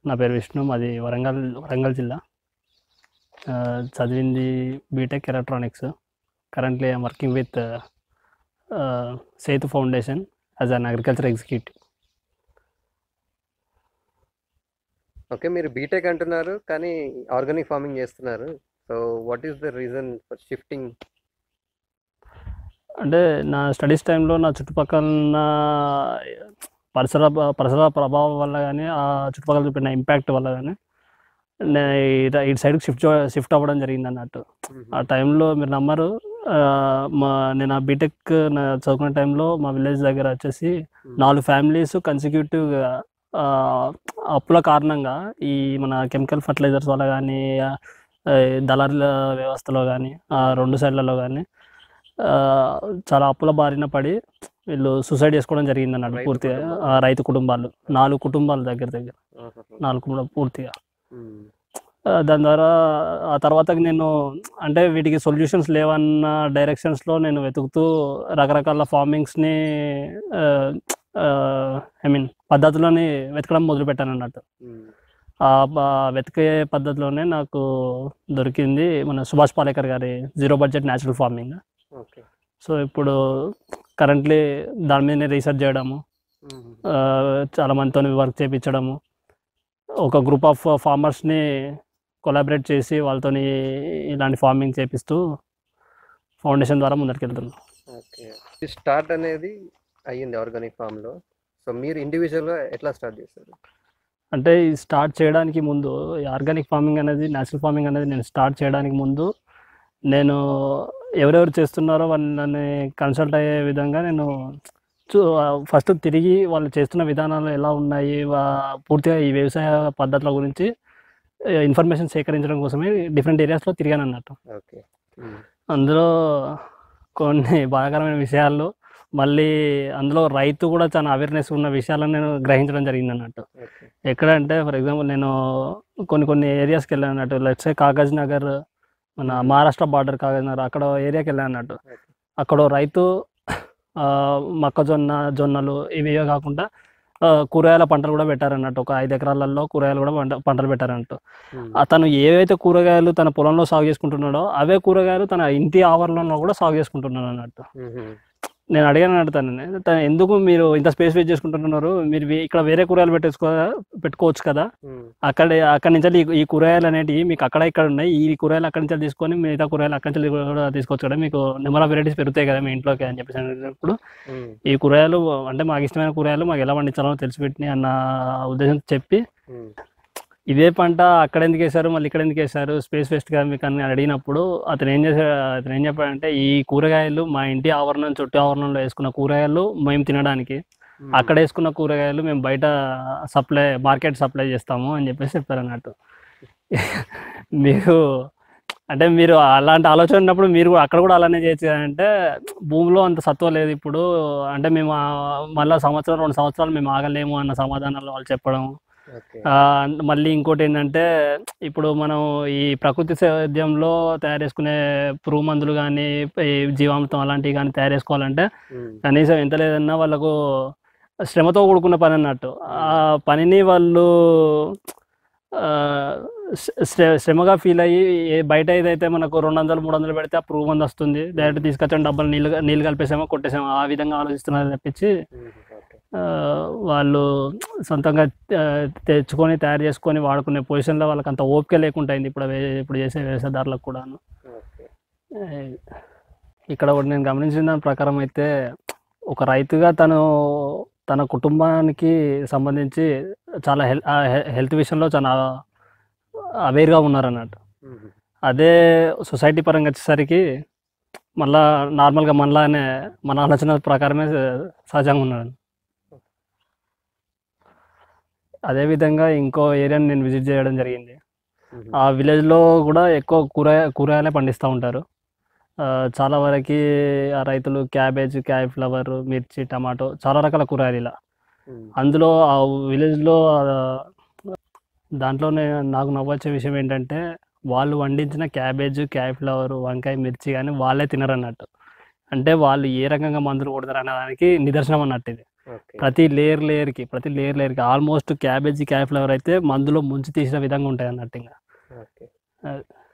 నా పేరు విష్ణు మాది వరంగల్ వరంగల్ జిల్లా ఆ, చదివింది BTech electronics currently I'm working with Sethu foundation as an agriculture executive okay మీరు బీటెక్ అంటున్నారు కానీ ఆర్గానిక్ ఫార్మింగ్ చేస్తున్నారు so what is the reason for shifting అంటే నా స్టడీస్ టైంలో నా చుట్టుపక్కల ఉన్న పరిసర పరిసర ప్రభావం వల్ల కానీ ఆ చుట్టుపక్కల చూపిన ఇంపాక్ట్ వల్ల కానీ నేను ఇట- ఇటు సైడ్కి షిఫ్ట్ షిఫ్ట్ అవ్వడం జరిగింది అన్నట్టు ఆ టైంలో మీరు నమ్మరు ఆ, మా నేను ఆ బీటెక్ నా చదువుకునే టైంలో మా విలేజ్ దగ్గర వచ్చేసి నాలుగు ఫ్యామిలీస్ కన్సిక్యూటివ్గా అప్పుల కారణంగా ఈ మన కెమికల్ ఫర్టిలైజర్స్ వల్ల కానీ దళారుల వ్యవస్థలో కానీ ఆ రెండు సైడ్లలో కానీ చాలా అప్పుల బారిన పడి వీళ్ళు సూసైడ్ చేసుకోవడం జరిగింది అన్నట్టు రైతు పూర్తిగా కుటుంబాలు. ఆ, రైతు కుటుంబాలు నాలుగు కుటుంబాలు దగ్గర దగ్గర నాలుగు కుటుంబాలు పూర్తిగా ఆ, దాని ద్వారా ఆ తర్వాత నేను అంటే వీటికి సొల్యూషన్స్ లేవన్న డైరెక్షన్స్లో నేను వెతుకుతూ రకరకాల ఫార్మింగ్స్ని ఐ మీన్ పద్ధతులని వెతకడం మొదలుపెట్టాను అన్నట్టు ఆ బ- వెతికే పద్ధతిలోనే నాకు దొరికింది మన సుభాష్ పాలేకర్ గారి zero budget natural farming okay so ఇప్పుడు కరెంట్లీ దాని మీదనే రీసెర్చ్ చేయడము ఆ, చాలా మందితో వర్క్ చేయించడము ఒక గ్రూప్ ఆఫ్ ఫార్మర్స్ని కొలాబరేట్ చేసి వాళ్ళతోని ఇలాంటి ఫార్మింగ్ చేపిస్తూ ఫౌండేషన్ ద్వారా ముందరికెళ్తున్నాం ఓకే స్టార్ట్ అనేది అయ్యింది ఆర్గానిక్ ఫామ్లో సో మీరు ఇండివిజువల్గా ఎట్లా స్టార్ట్ చేస్తారు అంటే ఈ స్టార్ట్ చేయడానికి ముందు ఈ ఆర్గానిక్ ఫార్మింగ్ అనేది న్యాచురల్ ఫార్మింగ్ అనేది నేను స్టార్ట్ చేయడానికి ముందు నేను ఎవరెవరు చేస్తున్నారో వాళ్ళని కన్సల్ట్ అయ్యే విధంగా నేను చూ ఫస్ట్ తిరిగి వాళ్ళు చేస్తున్న విధానాలు ఎలా ఉన్నాయి వా- పూర్తిగా ఈ వ్యవసాయ పద్ధతుల గురించి ఇన్ఫర్మేషన్ సేకరించడం కోసమే డిఫరెంట్ ఏరియాస్లో తిరిగాను అన్నట్టు ఓకే అందులో కొన్ని బాధాకరమైన విషయాలు మళ్ళీ అందులో రైతు కూడా చాలా అవేర్నెస్ ఉన్న విషయాలను నేను గ్రహించడం జరిగింది అన్నట్టు ఓకే ఎక్కడ అంటే ఫర్ ఎగ్జాంపుల్ నేను కొన్ని కొన్ని ఏరియాస్కి వెళ్ళాను అన్నట్టు లెట్సే కాగజ్ నగర్ మన మహారాష్ట్ర బార్డర్ కాగజ్ నగర్ అక్కడ ఏరియాకి వెళ్ళాను అన్నట్టు అక్కడ ఓ రైతు ఆ, మొక్కజొన్న జొన్నలు ఇవే కాకుండా ఆ, కూరగాయల పంటలు కూడా పెట్టారన్నట్టు ఒక ఐదు ఎకరాలలో కూరగాయలు కూడా పంట పంటలు పెట్టారన్నట్టు అతను ఏవైతే కూరగాయలు తన పొలంలో సాగు చేసుకుంటున్నాడో అవే కూరగాయలు తన ఇంటి ఆవరణలో కూడా సాగు చేసుకుంటున్నాడు అన్నట్టు నేను అడిగాను అడుగుతాను తను ఎందుకు మీరు ఇంత స్పేస్ వేస్ట్ చేసుకుంటున్నారు మీరు వే- ఇక్కడ వేరే కూరగాయలు పెట్టేసుకో పెట్టుకోవచ్చు కదా అక్కడ అక్కడి నుంచి ఈ- ఈ కూరగాయలు అనేటివి మీకు అక్కడ ఇక్కడ ఉన్నాయి ఈ కూరగాయలు అక్కడి నుంచి తీసుకొని మిగతా కూరగాయలు అక్కడి నుంచి కూడా తీసుకోవచ్చు కదా మీకు నెంబర్ ఆఫ్ వెరైటీస్ పెరుగుతాయి కదా మీ ఇంట్లోకి అని చెప్పేసి అన్నప్పుడు ఈ కూరగాయలు అంటే మాకు ఇష్టమైన కూరగాయలు మాకు ఎలా పండించాలో తెలిసిపెట్టినాయి అన్న ఉద్దేశంతో చెప్పి ఇదే పంట అక్కడ ఎందుకు వేశారు మళ్ళీ ఇక్కడ ఎందుకు వేశారు స్పేస్ వేస్ట్ కదా మీకు అని అడిగినప్పుడు అతను ఏం చేశాడు అతను ఏం చెప్పాడంటే ఈ కూరగాయలు మా ఇంటి ఆవరణం చుట్టూ ఆవరణంలో వేసుకున్న కూరగాయలు మేము తినడానికి అక్కడ వేసుకున్న కూరగాయలు మేము బయట సప్లై మార్కెట్ సప్లై చేస్తాము అని చెప్పేసి చెప్పారు అన్నట్టు మీరు అంటే మీరు అలాంటి ఆలోచన ఉన్నప్పుడు మీరు కూడా అక్కడ కూడా అలానే చేయొచ్చు అంటే భూమిలో అంత సత్వ లేదు ఇప్పుడు అంటే మేము ఆ- మళ్ళా సంవత్సరం రెండు సంవత్సరాలు మేము ఆగలేము అన్న సమాధానాలు వాళ్ళు చెప్పడం ఓకే ఆ, మళ్ళీ ఇంకోటి ఏంటంటే ఇప్పుడు మనం ఈ ప్రకృతి సేద్యంలో తయారు చేసుకునే పురుగు మందులు కానీ ఈ జీవామృతం అలాంటివి కానీ తయారు చేసుకోవాలంటే కనీసం ఎంత లేదన్నా వాళ్ళకు శ్రమతో కూడుకున్న పని అన్నట్టు ఆ పనిని వాళ్ళు ఆ, శ్ర- శ్ర- శ్రమగా ఫీల్ అయ్యి ఏ బయట ఏదైతే మనకు రెండు వందలు మూడు వందలు పెడితే ఆ పురుగు మందు వస్తుంది డైరెక్ట్ తీసుకొచ్చాం డబ్బులు నీళ్ళు నీళ్ళు కలిపేసామో కొట్టేసామో ఆ విధంగా ఆలోచిస్తున్నారు తప్పించి ఓకే ఆ, వాళ్ళు సొంతంగా ఆ, తెచ్చుకొని తయారు చేసుకొని వాడుకునే పొజిషన్లో వాళ్ళకి అంత ఓపిక లేకుండా అయింది ఇప్పుడు వే- ఇప్పుడు చేసే వ్యవసాయదారులకు కూడాను ఓకే ఏ, ఇక్కడ ఒకటి నేను గమనించిన దాని ప్రకారం అయితే ఒక రైతుగా తను తన కుటుంబానికి సంబంధించి చాలా హెల్ హెల్త్ విషయంలో చాలా అవేర్గా ఉన్నారన్నట్టు అదే సొసైటీ పరంగా వచ్చేసరికి మళ్ళా నార్మల్గా మనలానే మన ఆలోచన ప్రకారమే సహజంగా ఉన్నాడు అదేవిధంగా ఇంకో ఏరియాని నేను విజిట్ చేయడం జరిగింది ఆ విలేజ్లో కూడా ఎక్కువ కూరగాయ కూరగాయలే పండిస్తూ ఉంటారు ఆ, చాలా వరకు ఆ రైతులు క్యాబేజ్ క్యాలీఫ్లవర్ మిర్చి టమాటో చాలా రకాల కూరగాయలు ఇలా అందులో ఆ విలేజ్లో దాంట్లోనే నాకు నవ్వొచ్చే విషయం ఏంటంటే వాళ్ళు వండించిన క్యాబేజ్ క్యాలీఫ్లవర్ వంకాయ మిర్చి కానీ వాళ్ళే తినరు అన్నట్టు అంటే వాళ్ళు ఏ రకంగా మందులు కొడతారు అనే దానికి నిదర్శనం అన్నట్టు ఇది ఓకే ప్రతి లేయర్ లేయర్కి ప్రతి లేయర్ లేయర్కి ఆల్మోస్ట్ క్యాబేజీ క్యాలీఫ్లవర్ అయితే మందులో ముంచి తీసిన విధంగా ఉంటాయి అన్నట్టు ఇంకా ఓకే అది.